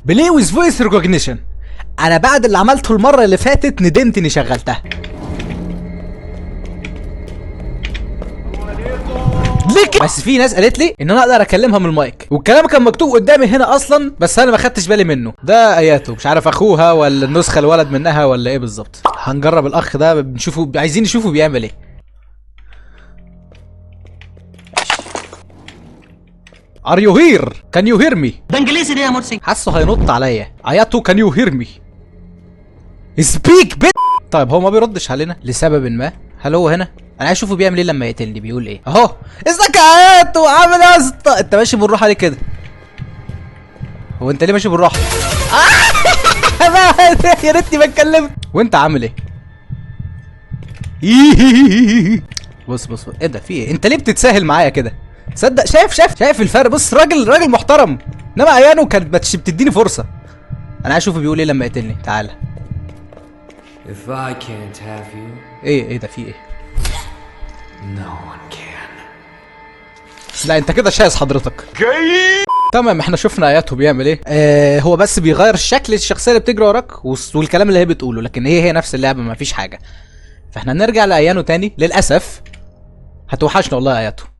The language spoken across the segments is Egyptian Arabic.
بلاي ويز فويس ريكوجنيشن انا بعد اللي عملته المره اللي فاتت ندمت اني شغلتها ليك بس في ناس قالت لي ان انا اقدر اكلمها من المايك والكلام كان مكتوب قدامي هنا اصلا بس انا ما خدتش بالي منه ده اياته مش عارف اخوها ولا النسخه الولد منها ولا ايه بالظبط هنجرب الاخ ده بنشوفه عايزين نشوفه بيعمل ايه ار يو هير كان يو هير مي ده انجليزي ليه يا مرسي حاسه هينط عليا اياتو كان يو هير مي سبيك بيت طيب هو ما بيردش علينا لسبب ما هل هو هنا انا عايز اشوفه بيعمل ايه لما يقتلني بيقول ايه اهو ازيك يا اياتو عامل ايه يا اسطى انت ماشي بالراحه ليه كده هو انت ليه ماشي بالراحه يا ريتني ما اتكلمت وانت عامل ايه بص بص بص. ايه ده في ايه انت ليه بتتساهل معايا كده تصدق شايف شايف شايف الفرق بص راجل راجل محترم انما ايانو كانت بتش- بتديني فرصه انا عايز اشوفه بيقول ايه لما يقتلني تعالى If I can't have you, ايه ايه ده في ايه no one can. لا انت كده شايز حضرتك تمام احنا شفنا اياته بيعمل ايه آه هو بس بيغير شكل الشخصيه اللي بتجري وراك والس- والكلام اللي هي بتقوله لكن هي هي نفس اللعبه ما فيش حاجه فاحنا نرجع لايانو تاني للاسف هتوحشنا والله يا اياتو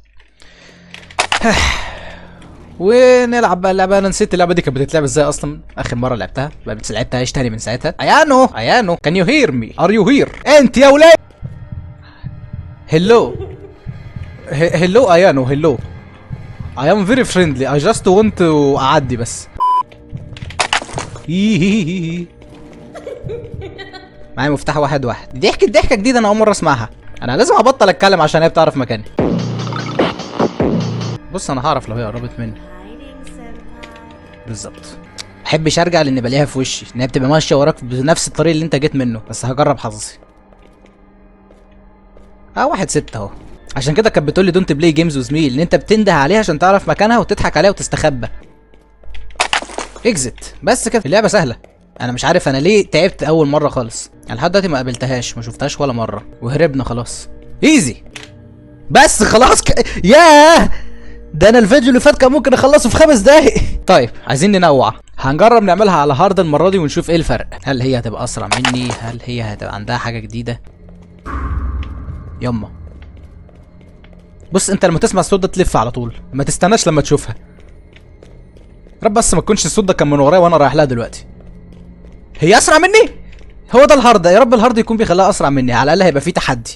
ونلعب بقى اللعبه انا نسيت اللعبه دي كانت بتتلعب ازاي اصلا اخر مره لعبتها بقى بس لعبتهاش تاني من ساعتها ايانو ايانو كان يو هير مي ار يو هير انت يا ولاد هلو هلو ايانو هلو I am very friendly I just want to أعدي بس معايا مفتاح واحد واحد دي ضحكة ضحكة جديدة أنا أول مرة أسمعها أنا لازم أبطل أتكلم عشان هي بتعرف مكاني بص أنا هعرف لو هي قربت مني بالظبط محبش ارجع لان بلاقيها في وشي ان هي بتبقى ماشيه وراك بنفس الطريق اللي انت جيت منه بس هجرب حظي اه واحد ستة اهو عشان كده كانت بتقول لي دونت بلاي جيمز وذ مي ان انت بتنده عليها عشان تعرف مكانها وتضحك عليها وتستخبى اكزت بس كده اللعبه سهله انا مش عارف انا ليه تعبت اول مره خالص يعني لحد دلوقتي ما قابلتهاش ما شفتهاش ولا مره وهربنا خلاص ايزي بس خلاص ك... ياه ده انا الفيديو اللي فات كان ممكن اخلصه في خمس دقايق طيب عايزين ننوع هنجرب نعملها على هارد المره دي ونشوف ايه الفرق هل هي هتبقى اسرع مني هل هي هتبقى عندها حاجه جديده يما بص انت لما تسمع الصوت ده تلف على طول ما تستناش لما تشوفها رب بس ما تكونش الصوت ده كان من ورايا وانا رايح لها دلوقتي هي اسرع مني هو ده الهارد يا رب الهارد يكون بيخليها اسرع مني على الاقل هيبقى فيه تحدي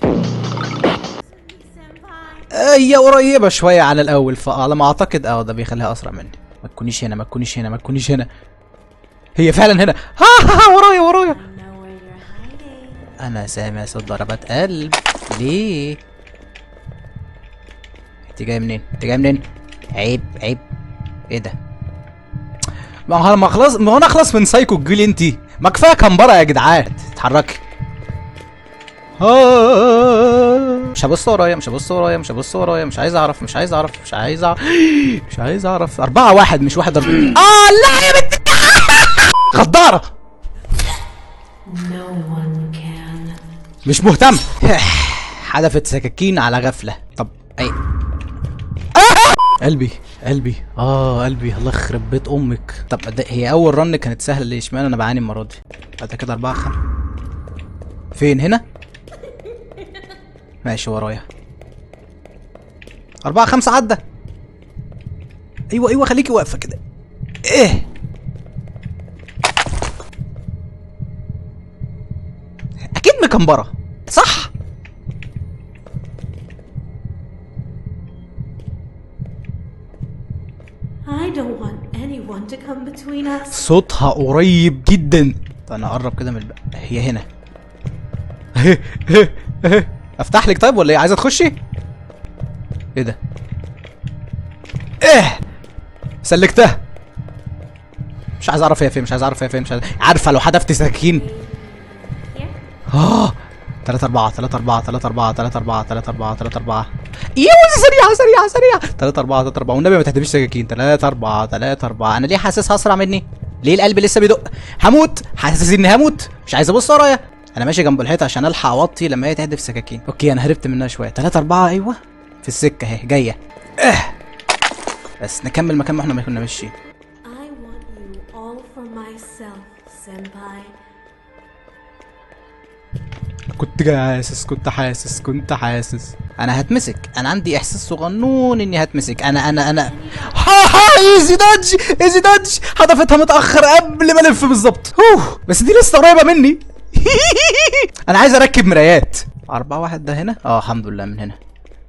هي قريبه شويه عن الاول فعلى ما اعتقد اه ده بيخليها اسرع مني ما تكونيش هنا ما تكونيش هنا ما تكونيش هنا هي فعلا هنا ها ها, ها ورايا ورايا know where you're hiding. انا سامع صوت ضربات قلب ليه انت جاي منين انت جاي منين عيب عيب ايه ده ما هو ما خلاص ما هو انا اخلص من سايكو الجيل انت ما كفايه كمبره يا جدعان اتحركي آه. مش هبص ورايا مش هبص ورايا مش هبص ورايا مش عايز اعرف مش عايز اعرف مش عايز اعرف مش عايز اعرف أربعة واحد مش واحد أربعة اه لا يا بنت غدارة No one can. مش مهتم حدفت سكاكين على غفلة طب اي قلبي قلبي اه قلبي الله يخرب بيت امك طب ده هي اول رن كانت سهله ليه اشمعنى انا بعاني المره دي بعد كده اربعه خمسه فين هنا ماشي ورايا أربعة خمسة عدى أيوة أيوة خليكي واقفة كده إيه أكيد مكمبرة صح I don't want anyone to come between us. صوتها قريب جدا انا اقرب كده من الب... هي هنا افتح لك طيب ولا ايه عايزه تخشي ايه ده ايه سلكتها مش عايز اعرف هي فين مش عايز اعرف هي فين مش عايز عارفه لو حدفت سكين Here? اه 3 4 3 4 3 4 3 4 3 4 3 4 ايوه سريعه سريعه سريعه 3 4 3 4 والنبي ما تهدفيش سكاكين 3 4 3 4 انا ليه حاسسها اسرع مني؟ ليه القلب لسه بيدق؟ هموت حاسس اني هموت مش عايز ابص ورايا انا ماشي جنب الحيطه عشان الحق اوطي لما هي تهدف سكاكين اوكي انا هربت منها شويه 3 4 ايوه في السكه اهي جايه اه بس نكمل مكان ما احنا ما كنا ماشيين I want you all for myself, Senpai. كنت حاسس كنت حاسس كنت حاسس انا هتمسك انا عندي احساس صغنون اني هتمسك انا انا انا ها ها ايزي دodge ايزي دodge هدفتها متاخر قبل ما الف بالظبط هوه، بس دي لسه قريبه مني انا عايز اركب مرايات أربعة واحد ده هنا اه الحمد لله من هنا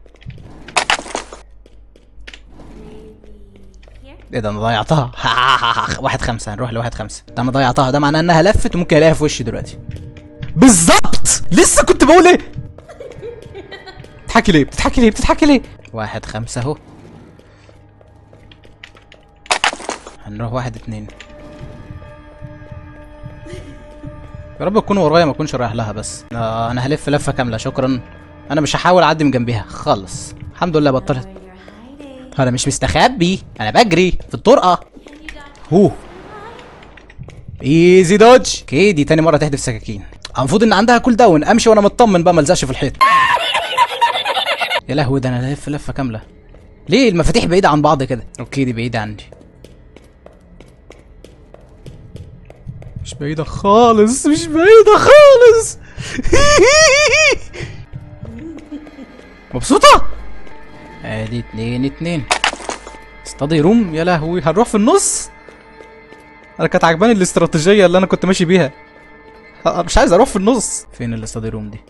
ايه ده انا ضيعتها واحد خمسة هنروح لواحد خمسة ده انا ضيعتها ده معناه انها لفت وممكن الاقيها في وشي دلوقتي بالظبط لسه كنت بقول ايه بتضحكي ليه بتضحكي ليه بتضحكي ليه واحد خمسة اهو هنروح واحد اتنين يا رب تكون ورايا ما اكونش رايح لها بس آه انا هلف لفه كامله شكرا انا مش هحاول اعدي من جنبيها خالص الحمد لله بطلت Where you're hiding. انا مش مستخبي انا بجري في الطرقه هو ايزي دوج اوكي دي تاني مره تحدف سكاكين المفروض ان عندها كول داون امشي وانا مطمن بقى ما الزقش في الحيط يا لهوي ده انا لف لفه كامله ليه المفاتيح بعيده عن بعض كده اوكي دي بعيده عندي مش بعيده خالص مش بعيده خالص مبسوطه ادي اتنين اتنين استادي روم يا لهوي هنروح في النص انا كانت عجباني الاستراتيجيه اللي انا كنت ماشي بيها ه- مش عايز اروح في النص فين الاستادي روم دي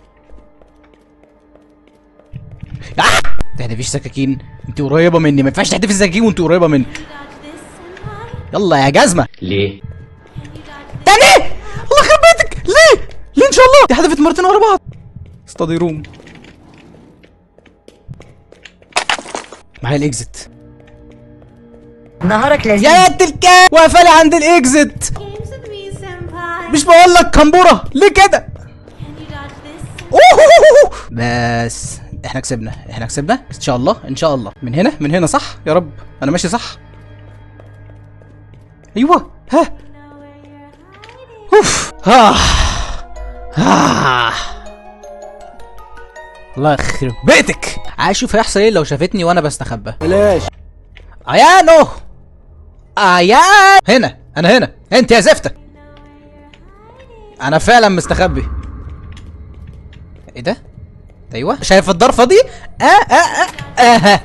آه! تحدفيش سكاكين انت قريبه مني ما ينفعش تحدفي السكاكين وانت قريبه مني Can you dodge this, Senpai? يلا يا جزمه ليه؟ Can you dodge this? تاني الله يخرب بيتك ليه ليه ان شاء الله دي حدفت مرتين ورا بعض استادي روم معايا الاكزت نهارك لذيذ يا بنت الكلب واقفه لي عند الاكزت Games with me, Senpai. مش بقول لك كمبوره ليه كده Can you dodge this? أوهوهوهو. بس احنا كسبنا احنا كسبنا ان شاء الله ان شاء الله من هنا من هنا صح يا رب انا ماشي صح ايوه ها Know where you're hiding. اوف آه. آه. الله يخرب بيتك عايز اشوف هيحصل ايه لو شافتني وانا بستخبى بلاش ايانو ايان هنا انا هنا انت يا زفته انا فعلا مستخبي ايه ده ايوه شايف الضرفه دي اه اه اه اه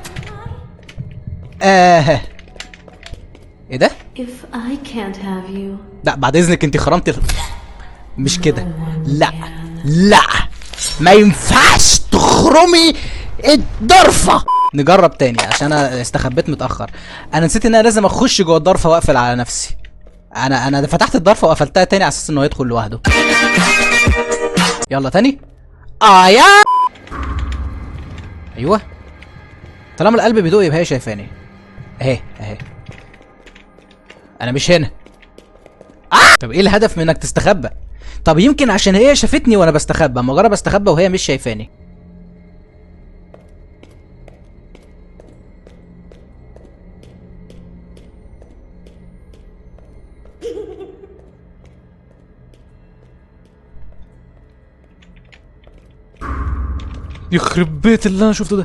اه ايه ده If I can't have you, لا بعد اذنك انت خرمتي ال- مش كده لا لا ما ينفعش تخرمي الضرفه نجرب تاني عشان انا استخبيت متاخر انا نسيت ان انا لازم اخش جوه الضرفه واقفل على نفسي انا انا فتحت الضرفه وقفلتها تاني على اساس انه يدخل لوحده يلا تاني اه يا ايوه طالما القلب بيدق يبقى هي شايفاني اهي اهي انا مش هنا طب ايه الهدف من انك تستخبى طب يمكن عشان هي شافتني وانا بستخبى اما اجرب استخبى وهي مش شايفاني يخرب بيت اللي انا شفته ده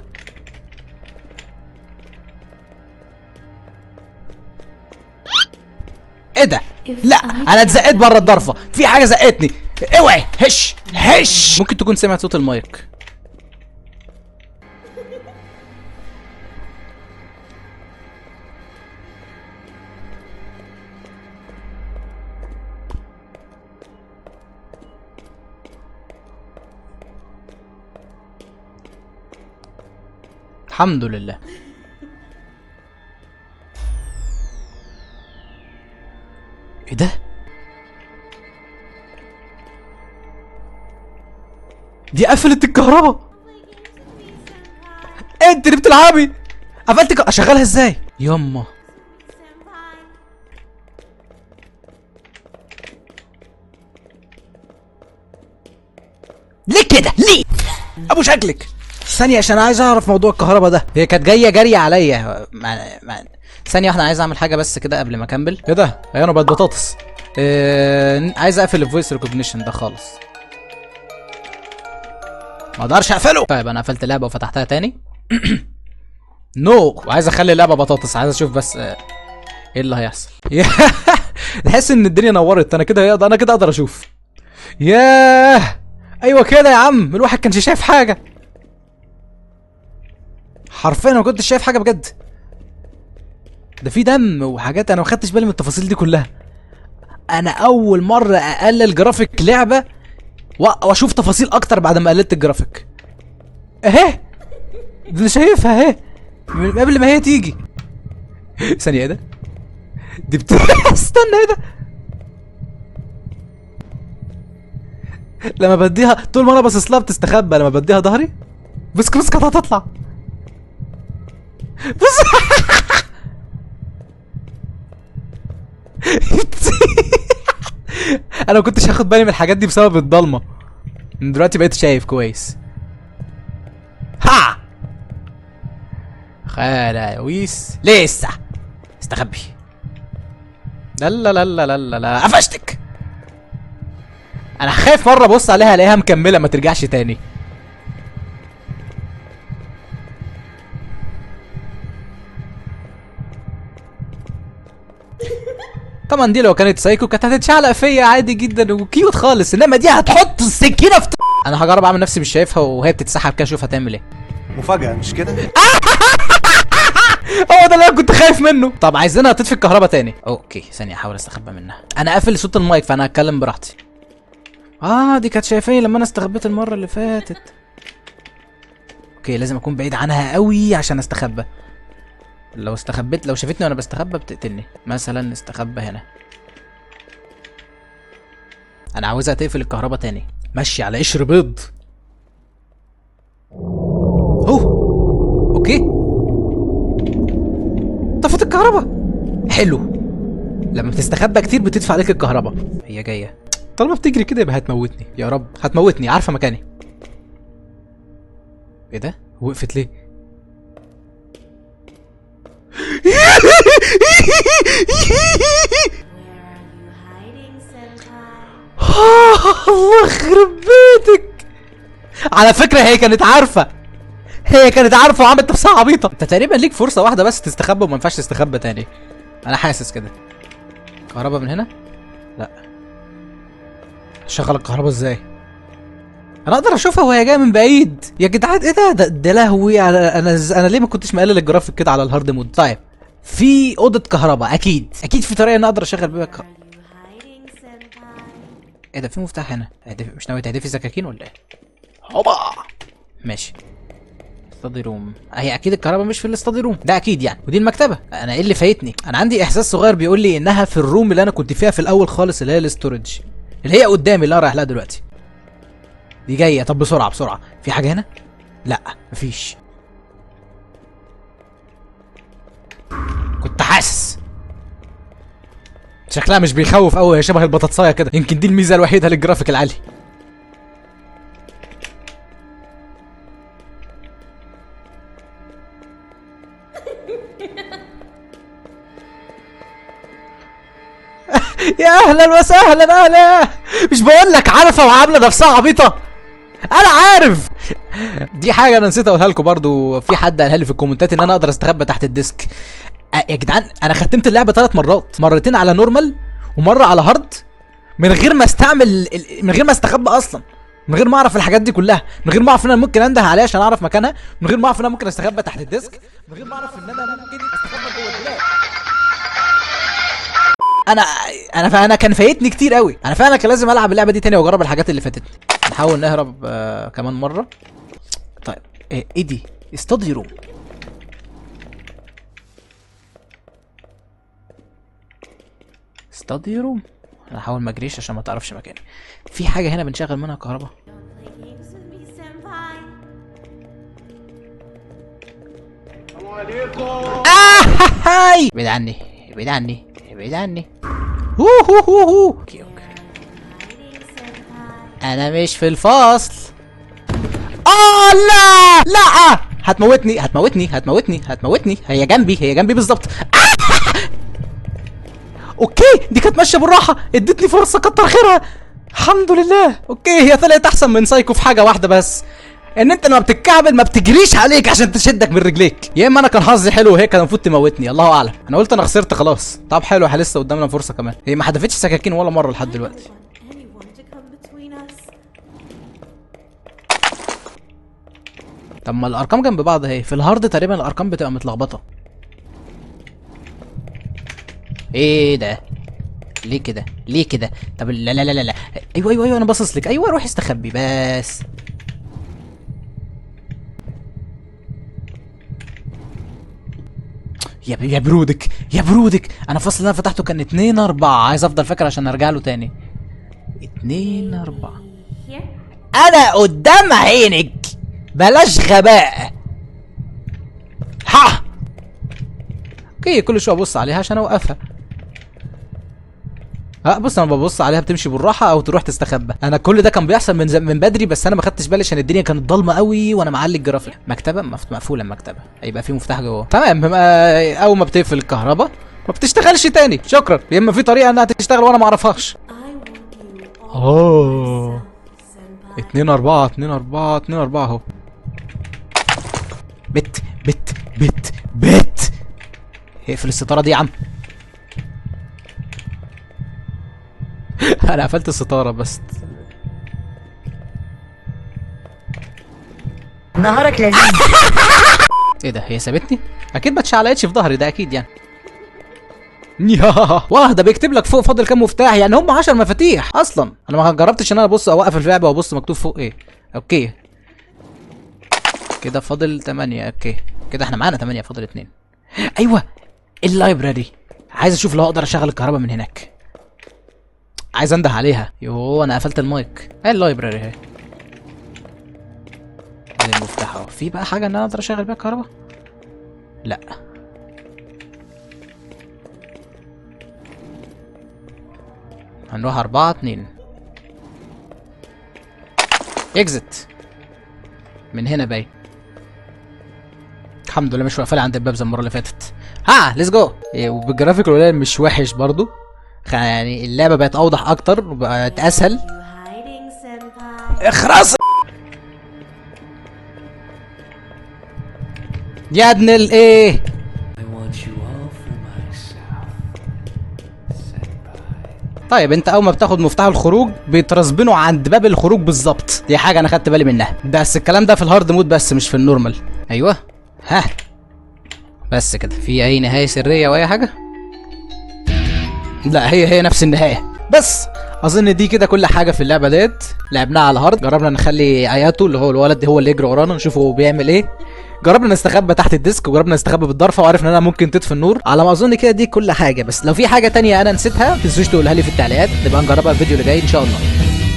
ايه ده لا انا اتزقيت بره الضرفه في حاجه زقتني اوعي هش هش ممكن تكون سمعت صوت المايك الحمد لله ايه ده دي قفلت الكهرباء انت اللي بتلعبي قفلت الك- اشغلها ازاي يما Senpai. ليه كده ليه ابو شكلك ثانية عشان عايز اعرف موضوع الكهرباء ده هي كانت جاية جري عليا مع... مع... ثانية واحدة عايز اعمل حاجة بس كده قبل ما اكمل ايه ده هي انا بقت بطاطس آه... عايز اقفل الفويس ريكوجنيشن ده خالص ما اقدرش اقفله طيب انا قفلت اللعبة وفتحتها تاني نو وعايز اخلي اللعبة بطاطس عايز اشوف بس آه... ايه اللي هيحصل تحس ان الدنيا نورت انا كده انا كده اقدر اشوف ياه ايوه كده يا عم الواحد كانش شايف حاجه حرفيا انا ما كنتش شايف حاجه بجد ده في دم وحاجات انا ما خدتش بالي من التفاصيل دي كلها انا اول مره اقلل جرافيك لعبه و- واشوف تفاصيل اكتر بعد ما قللت الجرافيك اهي ده انا شايفها اهي من قبل ما هي تيجي ثانيه ايه ده دي بت... استنى ايه ده لما بديها طول ما انا باصص لها بتستخبى لما بديها ظهري بسك بسك هتطلع بس انا ما كنتش هاخد بالي من الحاجات دي بسبب الضلمه من دلوقتي بقيت شايف كويس ها خلاويس لسه استخبي لا لا لا لا لا لا لا قفشتك انا خايف مره ابص عليها الاقيها مكمله ما ترجعش تاني طبعا دي لو كانت سايكو كانت هتتشعلق فيا عادي جدا وكيوت خالص انما دي هتحط السكينه في انا هجرب اعمل نفسي مش شايفها وهي بتتسحب كده اشوف هتعمل ايه مفاجأة مش كده؟ هو ده اللي انا كنت خايف منه طب عايزينها تطفي الكهرباء تاني اوكي ثانيه احاول استخبى منها انا قافل صوت المايك فانا هتكلم براحتي اه دي كانت شايفاني لما انا استخبيت المره اللي فاتت اوكي لازم اكون بعيد عنها قوي عشان استخبى لو استخبيت لو شافتني وانا بستخبى بتقتلني مثلا استخبى هنا انا عاوزها تقفل الكهرباء تاني مشي على قشر بيض اوه اوكي طفت الكهرباء حلو لما بتستخبى كتير بتدفع عليك الكهرباء هي جايه طالما بتجري كده يبقى هتموتني يا رب هتموتني عارفه مكاني ايه ده وقفت ليه Where are you hiding, Senpai? الله يخرب بيتك على فكره هي كانت عارفه هي كانت عارفه وعملت نفسها عبيطه انت تقريبا ليك فرصه واحده بس تستخبى وما ينفعش تستخبى تاني انا حاسس كده كهرباء من هنا لا شغل الكهرباء ازاي انا اقدر اشوفها وهي جايه من بعيد يا جدعان ايه ده ده, ده لهوي انا انا انا ليه ما كنتش مقلل الجرافيك كده على الهارد مود طيب في اوضه كهرباء اكيد اكيد في طريقه ان اقدر اشغل بيها ك... Are you hiding, Senpai? ايه ده في مفتاح هنا هدف... مش ناوي تهدفي سكاكين ولا ايه هوبا ماشي استادي روم هي اكيد الكهرباء مش في الاستادي روم ده اكيد يعني ودي المكتبه انا ايه اللي فايتني انا عندي احساس صغير بيقول لي انها في الروم اللي انا كنت فيها في الاول خالص اللي هي الاستورج اللي هي قدامي اللي انا رايح لها دلوقتي دي جايه طب بسرعه بسرعه في حاجه هنا لا مفيش كنت حاسس شكلها مش بيخوف قوي هي شبه البطاطسايه كده يمكن دي الميزه الوحيده للجرافيك العالي يا اهلا وسهلا اهلا مش بقول لك عارفه وعامله نفسها عبيطه انا عارف دي حاجه انا نسيت اقولها لكم برضو في حد قالها لي في الكومنتات ان انا اقدر استخبى تحت الديسك أ- يا جدعان انا ختمت اللعبه ثلاث مرات مرتين على نورمال ومره على هارد من غير ما استعمل ال- من غير ما استخبى اصلا من غير ما اعرف الحاجات دي كلها من غير ما اعرف ان انا ممكن انده عليها عشان اعرف مكانها من غير ما اعرف ان انا ممكن استخبى تحت الديسك من غير ما اعرف ان انا ممكن استخبى جوه الدولاب انا انا فا- انا كان فايتني كتير قوي انا فعلا كان لازم العب اللعبه دي تاني واجرب الحاجات اللي فاتتني نحاول نهرب آه كمان مره طيب ايه, إيه دي استوديو روم استوديو روم انا هحاول ما اجريش عشان ما تعرفش مكاني في حاجه هنا بنشغل منها كهرباء Don't play games with me, Senpai. آه هاي ابعد عني ابعد عني ابعد عني هو هو هو هو اوكي اوكي Hiding, Senpai. انا مش في الفصل اه لا لا هتموتني هتموتني هتموتني هتموتني هي جنبي هي جنبي بالظبط اوكي دي كانت ماشيه بالراحه ادتني فرصه كتر خيرها الحمد لله اوكي هي طلعت احسن من سايكو في حاجه واحده بس ان انت لما بتتكعبل ما بتجريش عليك عشان تشدك من رجليك يا اما انا كان حظي حلو وهي كان المفروض تموتني الله اعلم انا قلت انا خسرت خلاص طب حلو احنا لسه قدامنا فرصه كمان هي ما حدفتش سكاكين ولا مره لحد I don't دلوقتي want anyone to come between us. طب ما الارقام جنب بعض اهي في الهارد تقريبا الارقام بتبقى متلخبطه ايه ده ليه كده ليه كده طب لا لا لا لا لا ايوه ايوه ايوه انا باصص لك ايوه روح استخبي بس يا ب- يا برودك يا برودك انا الفصل اللي انا فتحته كان 2 4 عايز افضل فاكر عشان ارجع له تاني 2 4 Here? انا قدام عينك بلاش غباء ها اوكي كل شويه ابص عليها عشان اوقفها ها بص انا ببص عليها بتمشي بالراحه او تروح تستخبى انا كل ده كان بيحصل من زم... من بدري بس انا ما خدتش بالي عشان الدنيا كانت ضلمه قوي وانا معلي الجرافيك مكتبه مف- مقفوله المكتبه هيبقى في مفتاح جوه تمام ما- اول ما بتقفل الكهرباء ما بتشتغلش تاني شكرا يا اما في طريقه انها تشتغل وانا ما اعرفهاش I want you all Oh. myself, senpai. اتنين اربعة اتنين اربعة اتنين اربعة اهو بت بت بت بت اقفل الستارة دي يا عم انا قفلت الستارة بس نهارك لذيذ ايه ده هي سابتني اكيد ما اتشعلقتش في ظهري ده اكيد يعني ياه واه ده بيكتب لك فوق فاضل كام مفتاح يعني هم 10 مفاتيح اصلا انا ما جربتش ان انا ابص او اقفل اللعبه وابص مكتوب فوق ايه اوكي كده فاضل 8 اوكي كده احنا معانا 8 فاضل 2 ايوه اللايبراري عايز اشوف لو اقدر اشغل الكهرباء من هناك عايز انده عليها يوه انا قفلت المايك ايه اللايبراري اهي ادي المفتاح اهو في بقى حاجه ان انا اقدر اشغل بيها الكهرباء لا هنروح أربعة اتنين اكزت من هنا باين الحمد لله مش واقفة عند الباب زي المرة اللي فاتت ها ليتس جو وبالجرافيك القليل مش وحش برضو خ- يعني اللعبة بقت أوضح أكتر وبقت أسهل You hiding, senpai? اخرس يا ابن الايه I want you all for myself. Senpai. طيب انت اول ما بتاخد مفتاح الخروج بيترسبنوا عند باب الخروج بالظبط دي حاجه انا خدت بالي منها بس الكلام ده في الهارد مود بس مش في النورمال ايوه ها بس كده في اي نهايه سريه او اي حاجه لا هي هي نفس النهايه بس اظن دي كده كل حاجه في اللعبه ديت لعبناها على الهارد جربنا نخلي اياتو اللي هو الولد هو اللي يجري ورانا نشوفه هو بيعمل ايه جربنا نستخبى تحت الديسك وجربنا نستخبى بالضرفه وعرفنا ان انا ممكن تطفي النور على ما اظن كده دي كل حاجه بس لو في حاجه تانية انا نسيتها ما تنسوش تقولها لي في التعليقات نبقى نجربها الفيديو اللي جاي ان شاء الله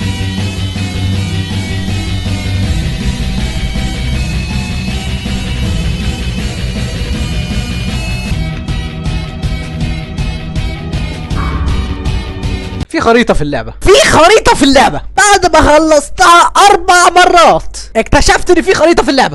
في خريطة في اللعبة في خريطة في اللعبة بعد ما خلصتها أربع مرات اكتشفت إن في خريطة في اللعبة